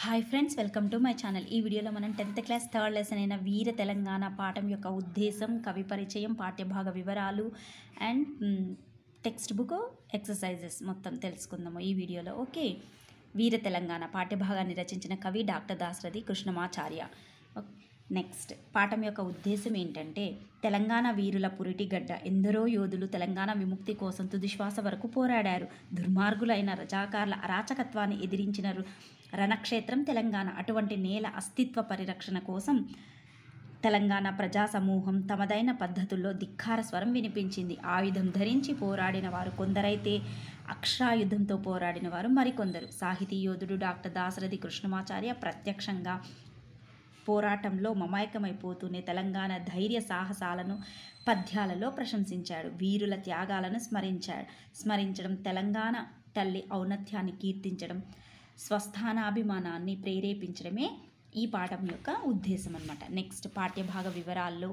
hi friends welcome to my channel ఈ వీడియోలో మనం టెన్త్ క్లాస్ థర్డ్ లెసన్ అయిన వీర తెలంగాణ పాఠం యొక్క ఉద్దేశం కవి పరిచయం పాఠ్యభాగ వివరాలు అండ్ టెక్స్ట్ బుక్ ఎక్సర్సైజెస్ మొత్తం తెలుసుకుందాము ఈ వీడియోలో ఓకే వీర తెలంగాణ పాఠ్యభాగాన్ని రచించిన కవి డాక్టర్ దాశరథి కృష్ణమాచార్య నెక్స్ట్ పాఠం యొక్క ఉద్దేశం ఏంటంటే తెలంగాణ వీరుల పురిటిగడ్డ ఎందరో యోధులు తెలంగాణ విముక్తి కోసం తుదిశ్వాస వరకు పోరాడారు దుర్మార్గులైన రజాకార్ల అరాచకత్వాన్ని ఎదిరించిన రు- రణక్షేత్రం తెలంగాణ అటువంటి నేల అస్తిత్వ పరిరక్షణ కోసం తెలంగాణ ప్రజా సమూహం తమదైన పద్ధతుల్లో ధిక్కార స్వరం వినిపించింది ఆయుధం ధరించి పోరాడిన వారు కొందరైతే అక్షాయుధంతో పోరాడిన వారు మరికొందరు సాహితీ యోధుడు డాక్టర్ దాశరథి కృష్ణమాచార్య ప్రత్యక్షంగా పోరాటంలో మమాయకమైపోతూనే తెలంగాణ ధైర్య సాహసాలను పద్యాలలో ప్రశంసించాడు వీరుల త్యాగాలను స్మరించాడు స్మరించడం తెలంగాణ తల్లి ఔన్నత్యాన్ని కీర్తించడం స్వస్థానాభిమానాన్ని ప్రేరేపించడమే ఈ పాఠం యొక్క ఉద్దేశం అన్నమాట నెక్స్ట్ పాఠ్యభాగ వివరాల్లో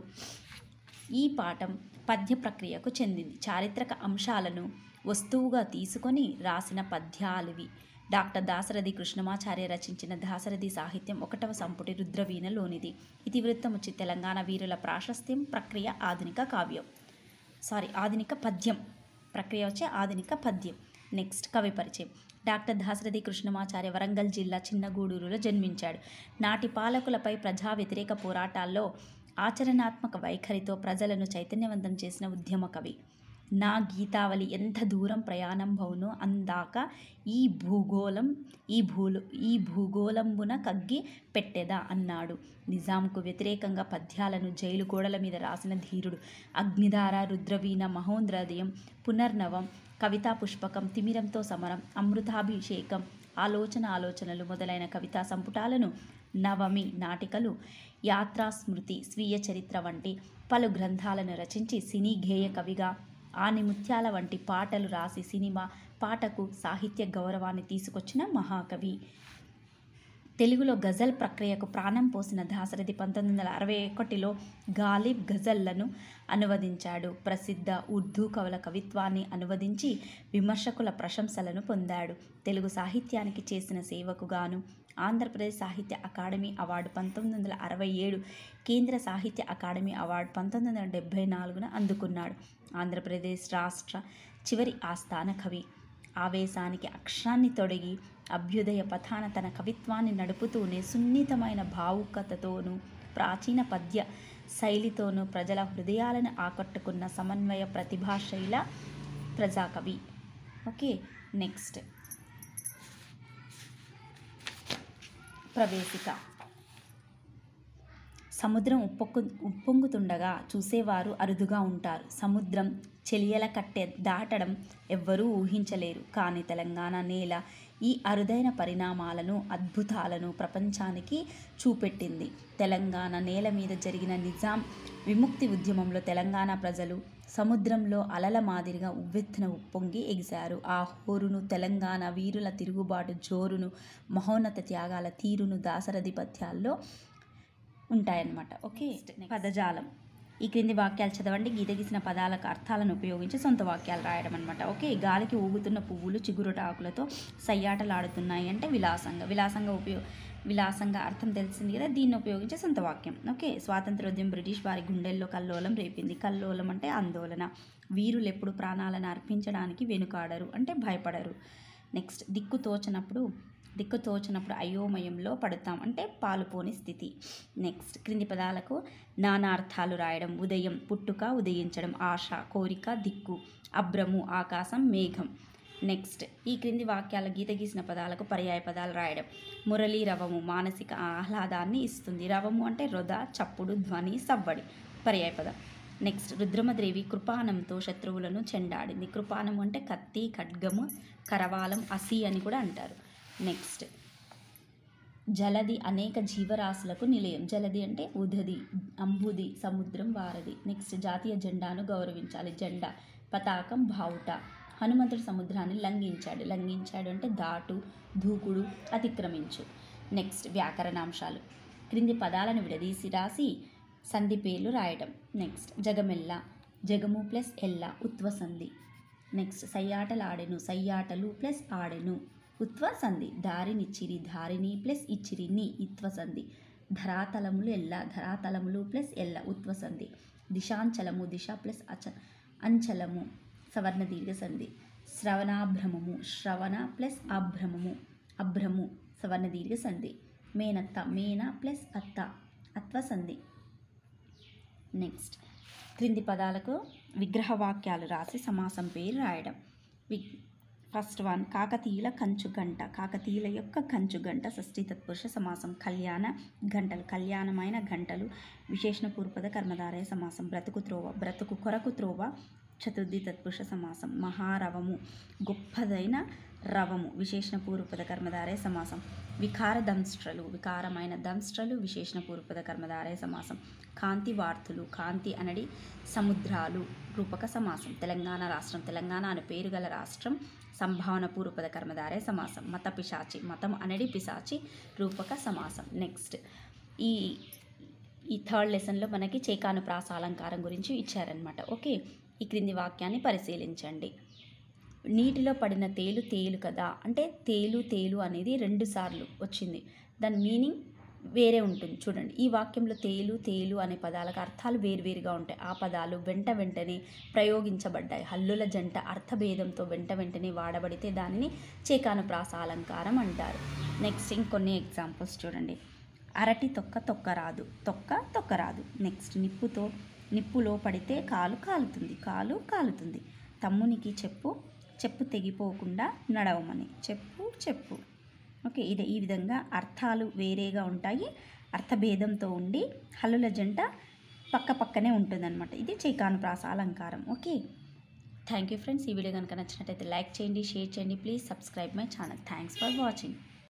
ఈ పాఠం పద్య ప్రక్రియకు చెందింది చారిత్రక అంశాలను వస్తువుగా తీసుకొని రాసిన పద్యాలువి డాక్టర్ దాశరథి కృష్ణమాచార్య రచించిన దాశరథి సాహిత్యం ఒకటవ సంపుటి రుద్రవీణలోనిది ఇతివృత్తం వచ్చి తెలంగాణ వీరుల ప్రాశస్త్యం ప్రక్రియ ఆధునిక కావ్యం సారీ ఆధునిక పద్యం ప్రక్రియ వచ్చే ఆధునిక పద్యం నెక్స్ట్ కవి పరిచయం డాక్టర్ దాశరథి కృష్ణమాచార్య వరంగల్ జిల్లా చిన్నగూడూరులో జన్మించాడు నాటి పాలకులపై ప్రజా వ్యతిరేక పోరాటాల్లో ఆచరణాత్మక వైఖరితో ప్రజలను చైతన్యవంతం చేసిన ఉద్యమ కవి నా గీతావళి ఎంత దూరం ప్రయాణం భవునో అందాక ఈ భూగోళం ఈ భూలు ఈ భూగోళంబున కగ్గి పెట్టెదా అన్నాడు నిజాంకు వ్యతిరేకంగా పద్యాలను జైలు గోడల మీద రాసిన ధీరుడు అగ్నిధార రుద్రవీణ మహోంద్రదయం పునర్నవం కవితా పుష్పకం తిమిరంతో సమరం అమృతాభిషేకం ఆలోచన ఆలోచనలు మొదలైన కవితా సంపుటాలను నవమి నాటికలు యాత్రా స్మృతి స్వీయ చరిత్ర వంటి పలు గ్రంథాలను రచించి సినీ గేయ కవిగా ఆనిముత్యాల వంటి పాటలు రాసి సినిమా పాటకు సాహిత్య గౌరవాన్ని తీసుకొచ్చిన మహాకవి తెలుగులో గజల్ ప్రక్రియకు ప్రాణం పోసిన దాశరథి పంతొమ్మిది వందల అరవై ఒకటిలో గాలిబ్ గజల్లను అనువదించాడు ప్రసిద్ధ ఉర్దూ కవుల కవిత్వాన్ని అనువదించి విమర్శకుల ప్రశంసలను పొందాడు తెలుగు సాహిత్యానికి చేసిన సేవకు గాను ఆంధ్రప్రదేశ్ సాహిత్య అకాడమీ అవార్డు పంతొమ్మిది వందల అరవై ఏడు కేంద్ర సాహిత్య అకాడమీ అవార్డు పంతొమ్మిది వందల డెబ్భై నాలుగున అందుకున్నాడు ఆంధ్రప్రదేశ్ రాష్ట్ర చివరి ఆస్థాన కవి ఆవేశానికి అక్షరాన్ని తొడిగి అభ్యుదయ పథాన తన కవిత్వాన్ని నడుపుతూనే సున్నితమైన భావుకతతోనూ ప్రాచీన పద్య శైలితోనూ ప్రజల హృదయాలను ఆకట్టుకున్న సమన్వయ ప్రతిభాశైల ప్రజాకవి ఓకే నెక్స్ట్ ప్రవేశిక సముద్రం ఉప్పొక్కు ఉప్పొంగుతుండగా చూసేవారు అరుదుగా ఉంటారు సముద్రం చెలియల కట్టె దాటడం ఎవ్వరూ ఊహించలేరు కానీ తెలంగాణ నేల ఈ అరుదైన పరిణామాలను అద్భుతాలను ప్రపంచానికి చూపెట్టింది తెలంగాణ నేల మీద జరిగిన నిజాం విముక్తి ఉద్యమంలో తెలంగాణ ప్రజలు సముద్రంలో అలల మాదిరిగా ఉవ్వెత్తున ఉప్పొంగి ఎగిశారు ఆ హోరును తెలంగాణ వీరుల తిరుగుబాటు జోరును మహోన్నత త్యాగాల తీరును దాశరథి పద్యాల్లో ఉంటాయన్నమాట ఓకే పదజాలం ఈ క్రింది వాక్యాలు చదవండి గీత గీసిన పదాలకు అర్థాలను ఉపయోగించి సొంత వాక్యాలు రాయడం అనమాట ఓకే గాలికి ఊగుతున్న పువ్వులు చిగురుటాకులతో సయ్యాటలాడుతున్నాయి అంటే విలాసంగా విలాసంగా ఉపయోగ విలాసంగా అర్థం తెలిసింది కదా దీన్ని ఉపయోగించే సొంత వాక్యం ఓకే స్వాతంత్రోద్యమం బ్రిటిష్ వారి గుండెల్లో కల్లోలం రేపింది కల్లోలం అంటే ఆందోళన వీరులు ఎప్పుడు ప్రాణాలను అర్పించడానికి వెనుకాడరు అంటే భయపడరు నెక్స్ట్ దిక్కు తోచనప్పుడు దిక్కు తోచనప్పుడు అయోమయంలో పడతాం అంటే పాలుపోని స్థితి నెక్స్ట్ క్రింది పదాలకు నానార్థాలు రాయడం ఉదయం పుట్టుక ఉదయించడం ఆశ కోరిక దిక్కు అభ్రము ఆకాశం మేఘం నెక్స్ట్ ఈ క్రింది వాక్యాల గీత గీసిన పదాలకు పర్యాయ పదాలు రాయడం మురళీ రవము మానసిక ఆహ్లాదాన్ని ఇస్తుంది రవము అంటే రొద చప్పుడు ధ్వని సవ్వడి పర్యాయ పదం నెక్స్ట్ రుద్రమదేవి కృపానంతో శత్రువులను చెండాడింది కృపానం అంటే కత్తి ఖడ్గము కరవాలం అసి అని కూడా అంటారు నెక్స్ట్ జలది అనేక జీవరాశులకు నిలయం జలది అంటే ఉదది అంబుది సముద్రం వారది నెక్స్ట్ జాతీయ జెండాను గౌరవించాలి జెండా పతాకం బావుట హనుమంతుడు సముద్రాన్ని లంఘించాడు లంఘించాడు అంటే దాటు దూకుడు అతిక్రమించు నెక్స్ట్ వ్యాకరణాంశాలు క్రింది పదాలను విడదీసి రాసి సంధి పేర్లు రాయడం నెక్స్ట్ జగమెల్ల జగము ప్లస్ ఎల్ల ఉత్వ సంధి నెక్స్ట్ సయ్యాటలాడెను సయ్యాటలు ప్లస్ ఆడెను ఉత్వ సంధి దారినిచ్చిరి ధారిని ప్లస్ ఇచ్చిరి ని ఇత్వ సంధి ధరాతలములు ఎల్ల ధరాతలములు ప్లస్ ఎల్ల ఉత్వ సంధి దిశాంచలము దిశ ప్లస్ అచ అంచలము సవర్ణ దీర్ఘ సంధి శ్రవణాభ్రమము శ్రవణ ప్లస్ అభ్రమము అభ్రము సవర్ణ దీర్ఘ సంధి మేనత్త మేన ప్లస్ అత్త అత్వ సంధి నెక్స్ట్ క్రింది పదాలకు విగ్రహవాక్యాలు రాసి సమాసం పేరు రాయడం వి ఫస్ట్ వన్ కాకతీయుల కంచు గంట కాకతీయుల యొక్క కంచు గంట షష్ఠీ తత్పురుష సమాసం కళ్యాణ గంటలు కళ్యాణమైన గంటలు విశేషణ పూర్వపద కర్మధారయ సమాసం బ్రతుకు త్రోవ బ్రతుకు కొరకు త్రోవ చతుర్థి తత్పురుష సమాసం మహారవము గొప్పదైన రవము విశేషణ పూర్వపద కర్మధారయ సమాసం వికార దంస్ట్రలు వికారమైన దంస్ట్రలు విశేషణ పూర్వపద కర్మధారయ సమాసం కాంతి వార్తులు కాంతి అనడి సముద్రాలు రూపక సమాసం తెలంగాణ రాష్ట్రం తెలంగాణ అనే పేరు గల రాష్ట్రం సంభావన పూర్వపద కర్మధారే సమాసం మత పిశాచి మతం అనడి పిశాచి రూపక సమాసం నెక్స్ట్ ఈ ఈ థర్డ్ లెసన్లో మనకి చేకాను ప్రాస అలంకారం గురించి ఇచ్చారనమాట ఓకే ఈ క్రింది వాక్యాన్ని పరిశీలించండి నీటిలో పడిన తేలు తేలు కదా అంటే తేలు తేలు అనేది రెండు సార్లు వచ్చింది దాని మీనింగ్ వేరే ఉంటుంది చూడండి ఈ వాక్యంలో తేలు తేలు అనే పదాలకు అర్థాలు వేరువేరుగా ఉంటాయి ఆ పదాలు వెంట వెంటనే ప్రయోగించబడ్డాయి హల్లుల జంట అర్థభేదంతో వెంట వెంటనే వాడబడితే దానిని చేకాను ప్రాస అలంకారం అంటారు నెక్స్ట్ ఇంకొన్ని ఎగ్జాంపుల్స్ చూడండి అరటి తొక్క తొక్క రాదు తొక్క తొక్క రాదు నెక్స్ట్ నిప్పుతో నిప్పులో పడితే కాలు కాలుతుంది కాలు కాలుతుంది తమ్మునికి చెప్పు చెప్పు తెగిపోకుండా నడవమని చెప్పు చెప్పు ఓకే ఇది ఈ విధంగా అర్థాలు వేరేగా ఉంటాయి అర్థభేదంతో ఉండి హల్లుల జంట పక్క పక్కనే ఉంటుందన్నమాట ఇది చైకాను ప్రాస అలంకారం ఓకే థ్యాంక్ యూ ఫ్రెండ్స్ ఈ వీడియో కనుక నచ్చినట్టయితే లైక్ చేయండి షేర్ చేయండి please subscribe my channel thanks for watching